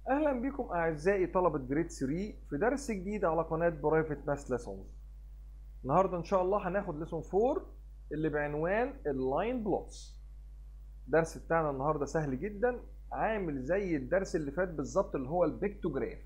اهلا بكم اعزائي طلبه جريد 3 في درس جديد على قناه برايفت ماس ليسونز النهارده ان شاء الله هناخد ليسون 4 اللي بعنوان اللاين بلوتس الدرس بتاعنا النهارده سهل جدا عامل زي الدرس اللي فات بالظبط اللي هو البيكتوجراف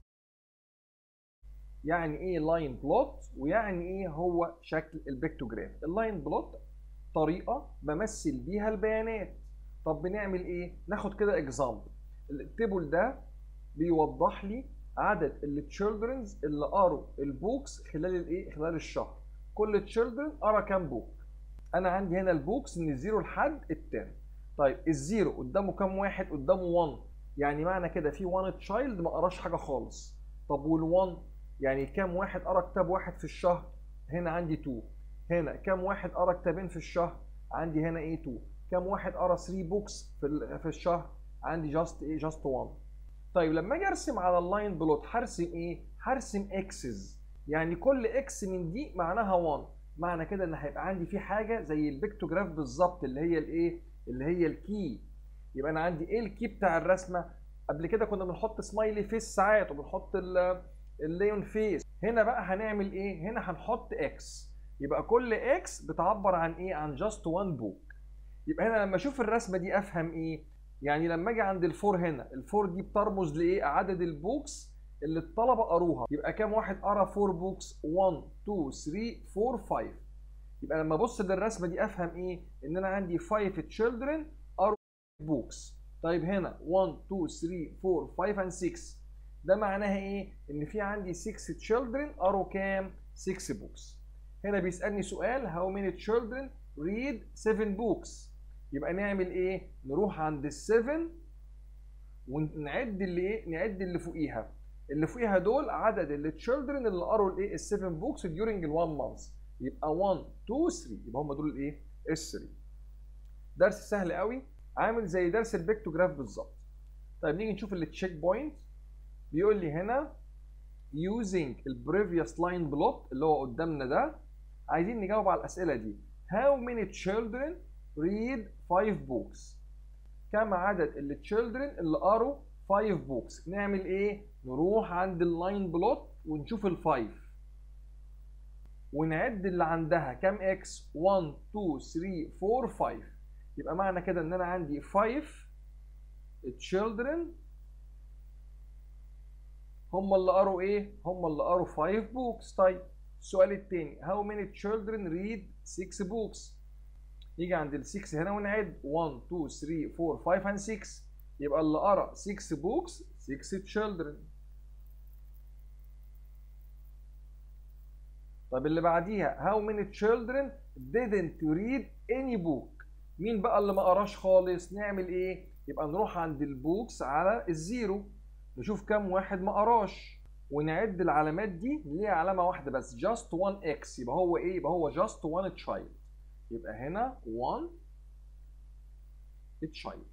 يعني ايه لاين بلوت ويعني ايه هو شكل البيكتوجراف اللاين بلوت طريقه بمثل بيها البيانات طب بنعمل ايه ناخد كده اكزامبل التيبل ده بيوضح لي عدد التشيلدرنز اللي قروا البوكس خلال الايه خلال الشهر كل تشيلدرن قرا كام بوك انا عندي هنا البوكس من الزيرو لحد التن طيب الزيرو قدامه كام واحد قدامه 1 يعني معنى كده في 1 تشايلد ما قراش حاجه خالص طب وال1 يعني كام واحد قرا كتاب واحد في الشهر هنا عندي 2 هنا كام واحد قرا كتابين في الشهر عندي هنا ايه 2 كام واحد قرا 3 بوكس في في الشهر عندي جاست ايه جاست 1 طيب لما اجي ارسم على اللاين بلوت هرسم ايه هرسم اكسز يعني كل اكس من دي معناها 1 معنى كده ان هيبقى عندي في حاجه زي البيكتوجراف بالظبط اللي هي الايه اللي هي الكي يبقى انا عندي ايه الكي بتاع الرسمه قبل كده كنا بنحط سمايلي فيس ساعات وبنحط الليون فيس هنا بقى هنعمل ايه هنا هنحط اكس يبقى كل اكس بتعبر عن ايه عن جاست 1 بوك يبقى هنا لما اشوف الرسمه دي افهم ايه يعني لما اجي عند الفور هنا الفور دي بترمز لايه عدد البوكس اللي الطلبه قروها يبقى كام واحد قرا 4 بوكس 1 2 3 4 5 يبقى لما ابص للرسمه دي افهم ايه ان انا عندي 5 تشيلدرن قروا بوكس طيب هنا 1 2 3 4 5 and 6 ده معناها ايه ان في عندي 6 تشيلدرن قروا كام 6 بوكس هنا بيسالني سؤال how many children read 7 books يبقى نعمل ايه نروح عند ال7 ونعد اللي ايه نعد اللي فوقيها اللي فوقيها دول عدد التشيلدرن اللي قروا الايه ال7 بوكس ديورنج ال1 مانث يبقى 1 2 3 يبقى هم دول الايه ال3 درس سهل قوي عامل زي درس البيكتوجراف بالظبط طيب نيجي نشوف التشيك بوينت بيقول لي هنا using البريفيوس لاين بلوت اللي هو قدامنا ده عايزين نجاوب على الاسئله دي how many children read 5 books كم عدد التشيلدرن اللي قروا 5 بوكس نعمل ايه نروح عند اللاين بلوت ونشوف ال5 ونعد اللي عندها كم اكس 1 2 3 4 5 يبقى معنى كده ان انا عندي 5 تشيلدرن هم اللي قروا ايه هم اللي قروا 5 بوكس طيب السؤال الثاني how many children read 6 books نيجي عند ال 6 هنا ونعد 1 2 3 4 5 and 6 يبقى اللي قرا 6 بوكس 6 children طب اللي بعديها how many children didn't read any book مين بقى اللي ما قراش خالص نعمل ايه يبقى نروح عند البوكس على الزيرو نشوف كم واحد ما قراش ونعد العلامات دي ليها علامه واحده بس just 1 x يبقى هو ايه يبقى هو just 1 child يبقى هنا 1 child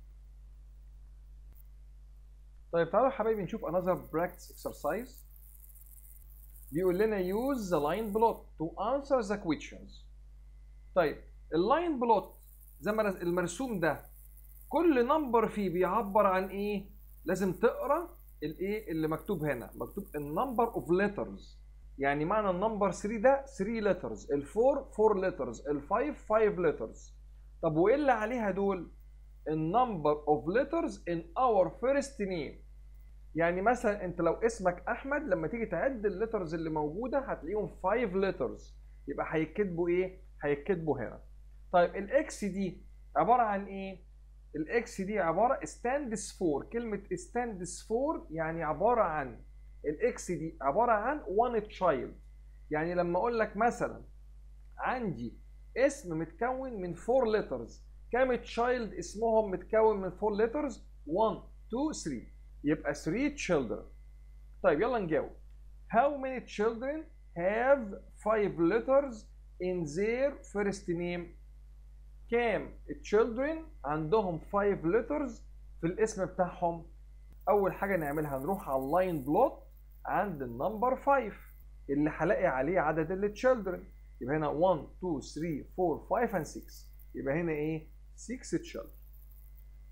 طيب تعالوا يا حبايبي نشوف another practice exercise بيقول لنا use the line plot to answer the questions طيب اللاين بلوت زي ما المرسوم ده كل نمبر فيه بيعبر عن ايه لازم تقرا الايه اللي مكتوب هنا مكتوب النمبر اوف ليترز يعني معنى النمبر 3 ده 3 ليترز الفور 4 ليترز الفايف 5 ليترز طب وايه اللي عليها دول النمبر اوف ليترز ان اور فيرست نيم يعني مثلا انت لو اسمك احمد لما تيجي تعد الليترز اللي موجوده هتلاقيهم 5 ليترز يبقى هيتكتبوا ايه هيتكتبوا هنا طيب الاكس دي عباره عن ايه الاكس دي عباره stands for كلمه stands for يعني عباره عن الاكس دي عباره عن one child يعني لما اقول لك مثلا عندي اسم متكون من 4 letters كام تشايلد اسمهم متكون من 4 letters 1 2 3 يبقى 3 children طيب يلا نجاوب how many children have 5 letters in their first name كام children عندهم 5 letters في الاسم بتاعهم اول حاجه نعملها نروح على اللاين بلوت عند النمبر 5 اللي هلاقي عليه عدد التشيلدرن يبقى هنا 1 2 3 4 5 and 6 يبقى هنا ايه 6 children طيب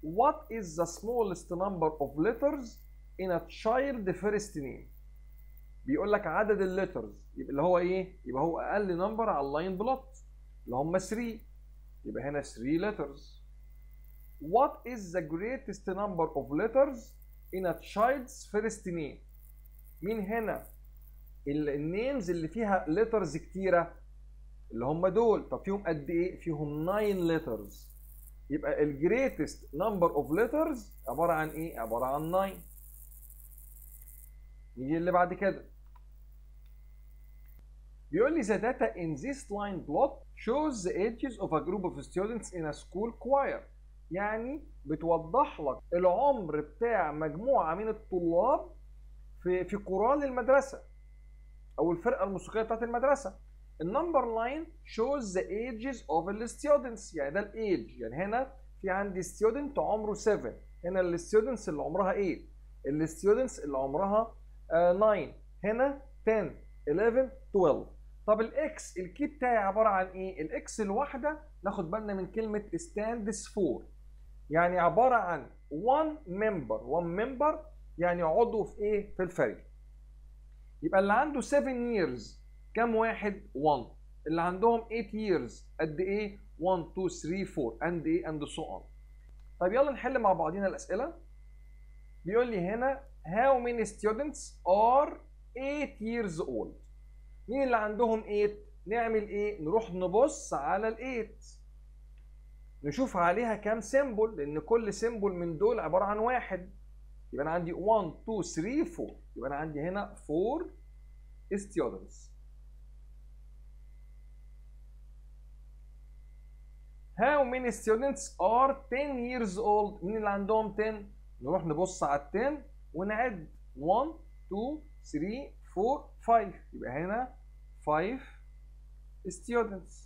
what is the smallest number of letters in a child first name بيقول لك عدد الليترز يبقى اللي هو ايه يبقى هو اقل نمبر على اللاين بلوت اللي هم 3 يبقى هنا 3 letters what is the greatest number of letters in a child's first name مين هنا النيمز اللي فيها letters كتيره اللي هم دول طب فيهم قد ايه فيهم 9 letters يبقى الجريتست نمبر اوف ليترز عباره عن ايه عباره عن 9 نيجي اللي بعد كده بيقول لي the data in this line plot shows the ages of a group of students in a school choir يعني بتوضح لك العمر بتاع مجموعه من الطلاب في في كورال المدرسه او الفرقه الموسيقيه بتاعت المدرسه النمبر لاين shows the ages of the students يعني ده الايج يعني هنا في عندي student عمره 7 هنا الستودنتس اللي عمرها 8 الستودنتس اللي عمرها 9 هنا 10 11 12 طب الاكس الكي بتاعي عباره عن ايه الاكس الواحده ناخد بالنا من كلمه stands for يعني عباره عن one member one member يعني عضو في ايه في الفريق يبقى اللي عنده 7 years كم واحد 1 اللي عندهم 8 years قد ايه 1 2 3 4 and ايه and so on طيب يلا نحل مع بعضينا الاسئله بيقول لي هنا how many students are 8 years old مين اللي عندهم 8 نعمل ايه نروح نبص على ال 8 نشوف عليها كام سيمبل لان كل سيمبل من دول عباره عن واحد يبقى انا عندي 1 2 3 4 يبقى انا عندي هنا 4 students How many students are 10 years old؟ مين اللي عندهم 10؟ نروح نبص على ال 10 ونعد 1 2 3 4 5 يبقى هنا 5 students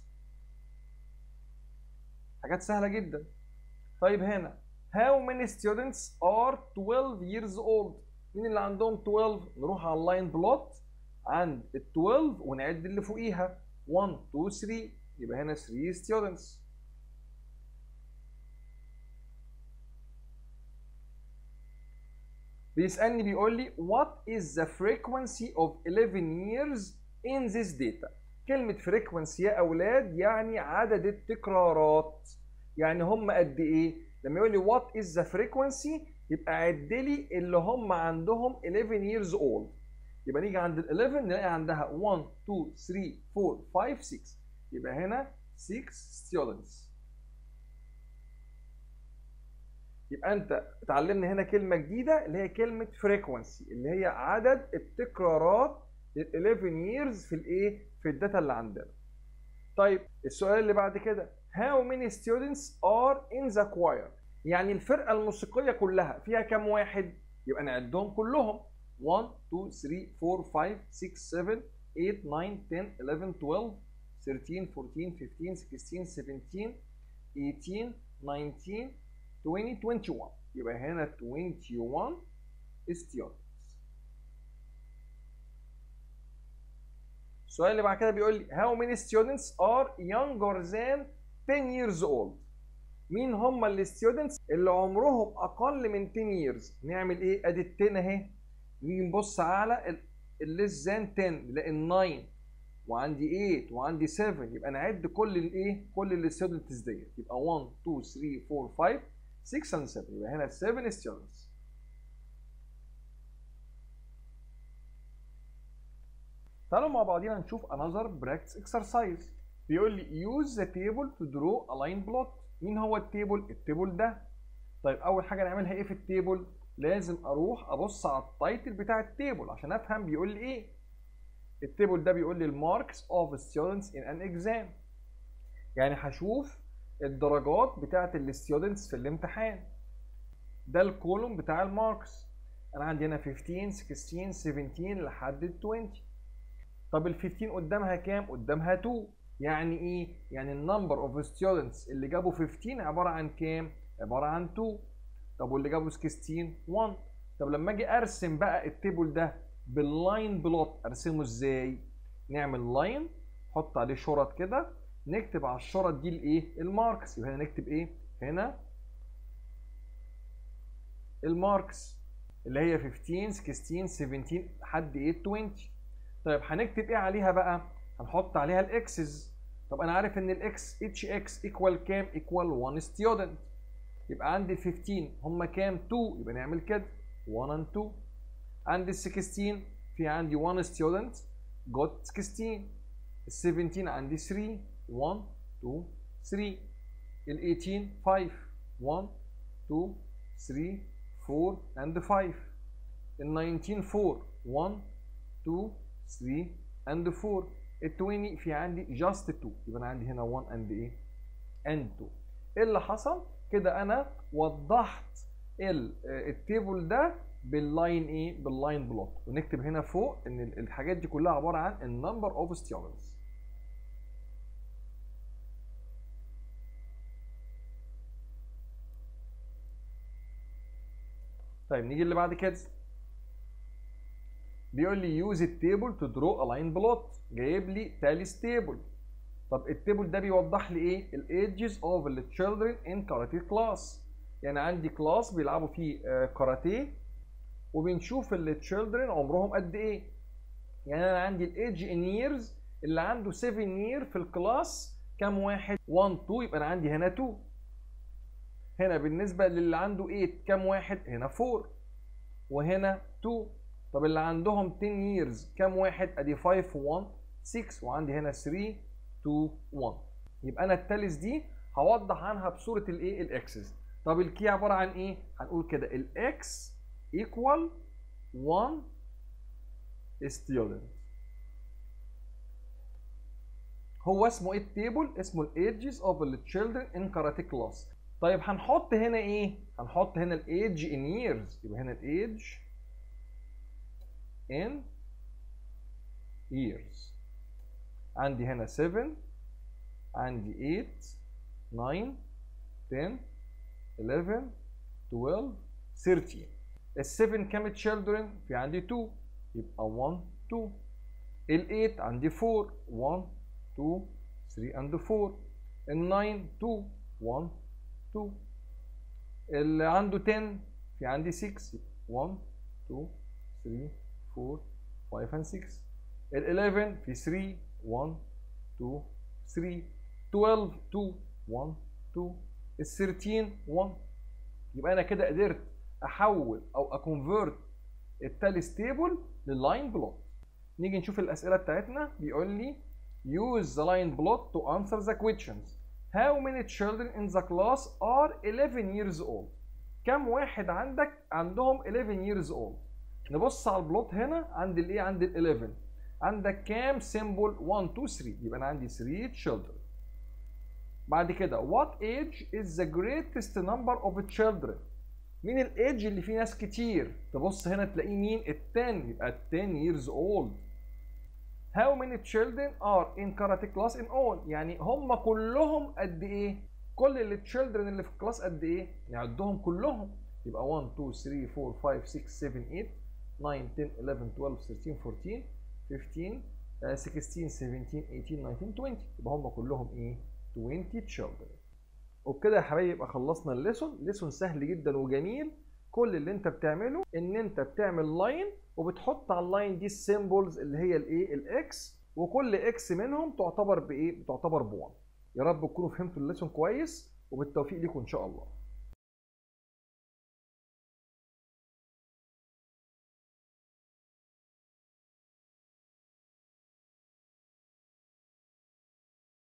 حاجات سهلة جدا طيب هنا How many students are 12 years old؟ مين اللي عندهم 12؟ نروح على اللاين بلوت عند ال 12 ونعد اللي فوقيها 1 2 3 يبقى هنا 3 students بيسألني بيقول لي what is the frequency of 11 years in this data كلمة frequency يا أولاد يعني عدد التكرارات يعني هم قد إيه لما يقول لي what is the frequency يبقى عد لي اللي هم عندهم 11 years old يبقى نيجي عند ال 11 نلاقي عندها 1 2 3 4 5 6 يبقى هنا 6 students يبقى انت اتعلمنا هنا كلمه جديده اللي هي كلمه فريكونسي اللي هي عدد التكرارات لل 11 years في الايه في الداتا اللي عندنا طيب السؤال اللي بعد كده how many students are in the choir يعني الفرقه الموسيقيه كلها فيها كام واحد يبقى نعدهم كلهم 1 2 3 4 5 6 7 8 9 10 11 12 13 14 15 16 17 18 19 20 21 يبقى هنا 21 students السؤال اللي بعد كده بيقول لي how many students are younger than 10 years old مين هم الستودنتس اللي عمرهم اقل من 10 years نعمل ايه ادي ال 10 اهي نيجي نبص على الليس ذان 10 نلاقي ال 9 وعندي 8 وعندي 7 يبقى نعد كل الايه كل الستودنتس ديت يبقى 1 2 3 4 5 6 and 7 يبقى هنا 7 students تعالوا مع بعضينا نشوف another practice exercise بيقول لي use the table to draw a line plot مين هو التيبل؟ التيبل ده طيب أول حاجة نعملها إيه في التيبل؟ لازم أروح أبص على التايتل بتاع التيبل عشان أفهم بيقول لي إيه التيبل ده بيقول لي الماركس of students in an exam يعني هشوف الدرجات بتاعت الستودنتس في الامتحان ده الكولوم بتاع الماركس انا عندي هنا 15 16 17 لحد 20 طب ال 15 قدامها كام قدامها 2 يعني ايه يعني النمبر اوف ستودنتس اللي جابوا 15 عباره عن كام عباره عن 2 طب واللي جابوا 16 1 طب لما اجي ارسم بقى التيبل ده باللاين بلوت ارسمه ازاي نعمل لاين نحط عليه شرط كده نكتب على الشرط دي الايه الماركس يبقى هنا نكتب ايه هنا الماركس اللي هي 15 16 17 لحد 8 20 طيب هنكتب ايه عليها بقى هنحط عليها الاكسز طب انا عارف ان الاكس اتش اكس ايكوال كام ايكوال 1 ستودنت يبقى عندي ال 15 هم كام 2 يبقى نعمل كده 1 and 2 عندي ال 16 في عندي 1 student got 16 ال 17 عندي 3 1 2 3 ال 18 5 1 2 3 4 and 5 ال 19 4 1 2 3 and 4 ال 20 في عندي just 2 يبقى انا عندي هنا 1 and ايه and 2 ايه اللي حصل كده انا وضحت التيبل ده باللاين ايه باللاين بلوت ونكتب هنا فوق ان الحاجات دي كلها عباره عن النمبر اوف ستيولنس طيب نيجي اللي بعد كده بيقول لي يوز التيبل تو درو ا لاين بلوت جايب لي تاليس تيبل طب التيبل ده بيوضح لي ايه الايدجز اوف ال children in karate class يعني عندي كلاس بيلعبوا فيه كاراتيه وبنشوف ال children عمرهم قد ايه يعني انا عندي الايدج ان ييرز اللي عنده 7 يير في الكلاس كام واحد 1 2 يبقى انا عندي هنا 2 هنا بالنسبه للي عنده 8 كام واحد هنا 4 وهنا 2 طب اللي عندهم 10 ييرز كام واحد ادي 5 1 6 وعندي هنا 3 2 1 يبقى انا التاليس دي هوضح عنها بصوره الايه الاكسس طب الكي عباره عن ايه هنقول كده الاكس equal 1 student هو اسمه ايه التيبل اسمه الايدجز اوف ال children in karate class طيب هنحط هنا ايه هنحط هنا الايدج in years يبقى هنا الايدج in years عندي هنا 7 عندي 8 9 10 11 12 13 ال 7 كام children في عندي 2 يبقى 1 2 ال 8 عندي 4 1 2 3 and 4 ال 9 2 1 2 اللي عنده 10 في عندي 6 1 2 3 4 5 and 6 ال 11 في 3 1 2 3 12 2 1 2 ال 13 1 يبقى انا كده قدرت احول او اكونفيرت التاليس تيبل لللاين بلوت نيجي نشوف الاسئله بتاعتنا بيقول لي use the line plot to answer the questions how many children in the class are 11 years old كم واحد عندك عندهم 11 years old نبص على البلوت هنا عند الايه عند ال 11 عندك كام سيمبل 1 2 3 يبقى انا عندي 3 children بعد كده what age is the greatest number of children مين الايدج اللي فيه ناس كتير تبص هنا تلاقيه مين ال 10 يبقى ال 10 years old how many children are in karate class in all يعني هم كلهم قد ايه كل اللي children اللي في الكلاس قد ايه نعدهم كلهم يبقى 1 2 3 4 5 6 7 8 9 10 11 12 13 14 15 uh, 16 17 18 19 20 يبقى هم كلهم ايه 20 children وبكده يا حبايبي يبقى خلصنا الليسون ليسون سهل جدا وجميل كل اللي انت بتعمله ان انت بتعمل لاين وبتحط على اللاين دي السيمبلز اللي هي الايه الاكس وكل اكس منهم تعتبر بايه بتعتبر ب1 يا رب تكونوا فهمتوا الليسون كويس وبالتوفيق ليكم ان شاء الله